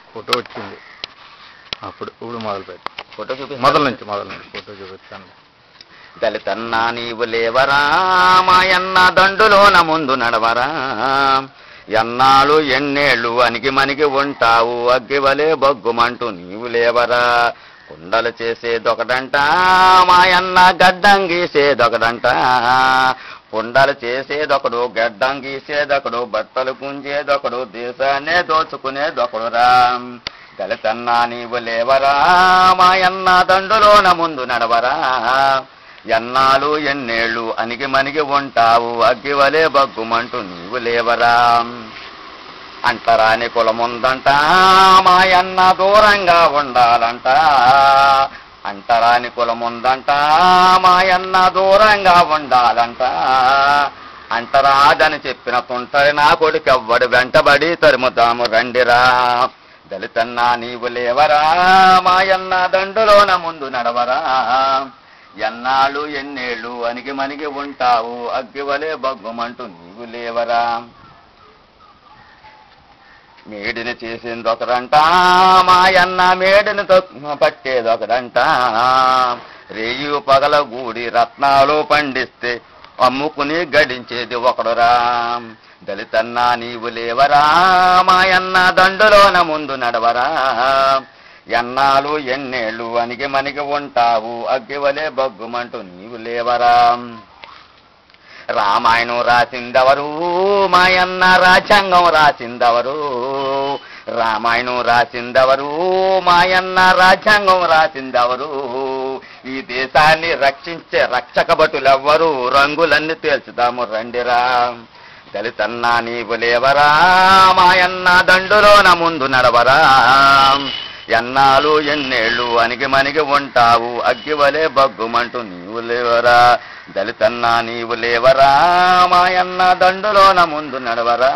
photo వచ్చింది అప్పుడు ఇప్పుడు మొదలు పెట్టి ఫోటో చూపి మొదలు నుంచి మొదలు నుంచి ఫోటో చూపిస్తాను దళితన్నా నీవు లేవరా మాయన్న దండులోన ముందు నడవరా ఎన్నాళ్ళు ఎన్నేళ్ళు అనికి మనికి ఉంటావు అగ్గివలే బొగ్గుమంటూ నీవు లేవరా కుండలు చేసేదొకడంట మాయన్న గడ్డం గీసేదొకడంట కుండలు చేసేదొకడు గడ్డం గీసేదొకడు బట్టలు పుంజేదొకడు దేశాన్నే దోచుకునేదొకడు రా దళితన్నా నీవు లేవరా మాయన్న దండులోన ముందు నడవరా ఎన్నాళ్ళు ఎన్నేళ్ళు అణిగి మణిగి ఉంటావు అగ్గివలే బగ్గుమంటూ నీవు లేవరా అంటరాని కులముందంట మాయన్న దూరంగా ఉండాలంట అంటరాని కులముందంట మాయన్న దూరంగా ఉండాలంట అంటరాదని చెప్పిన తుంటరి నా కొడుకెవ్వడు వెంటబడి తరుముతాము రండిరా దళితన్నా నీవు లేవరా మాయన్న దండులోన ముందు నడవరా ఎన్నాళ్ళు ఎన్నేళ్ళు అణిగి మణిగి ఉంటావు అగ్గివలే బగ్గుమంటూ నీవు లేవరా మేడిని చేసిందొకరంట మాయన్న మేడిని తొ- పట్టేదొకరంట రేయు పగల గూడి రత్నాలు పండిస్తే అమ్ముకుని గడించేది ఒకడురా దళితన్నా నీవు లేవరా మాయన్న దండులోన ముందు నడవరా ఎన్నాళ్ళు ఎన్నేళ్ళు అణిగి మణిగి ఉంటావు అగ్గివలే బగ్గుమంటూ నీవు లేవరా రామాయణం రాసిందెవరు మాయన్న రాజ్యాంగం రాసిందెవరు రామాయణం రాసిందెవరు మాయన్న రాజ్యాంగం రాసిందెవరు ఈ దేశాన్ని రక్షించే రక్షక భటులెవ్వరు రంగులన్నీ తేల్చుదాము రండిరా దళితన్నా నీవు లేవరా మాయన్న దండులోన ముందు నడవరా ఎన్నాళ్ళు ఎన్నేళ్ళు అణిగి మణిగి ఉంటావు అగ్గివలే బగ్గుమంటూ నీవు లేవరా దళితన్నా నీవు లేవరా మాయన్న దండులోన ముందు నడవరా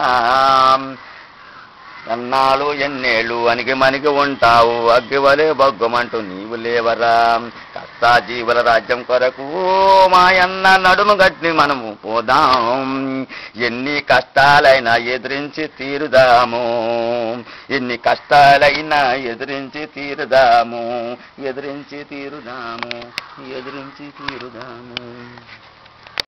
ఎన్నాళ్ళు ఎన్నేళ్ళు అణిగి మణిగి ఉంటావు అగ్గివలే బగ్గుమంటూ నీవు లేవరా కష్టా జీవుల రాజ్యం కొరకు మాయన్న నడుము గట్టి మనము పోదాం ఎన్ని కష్టాలైనా ఎదిరించి తీరుదాము ఎన్ని కష్టాలైనా ఎదిరించి తీరుదాము ఎదిరించి తీరుదాము ఎదిరించి తీరుదాము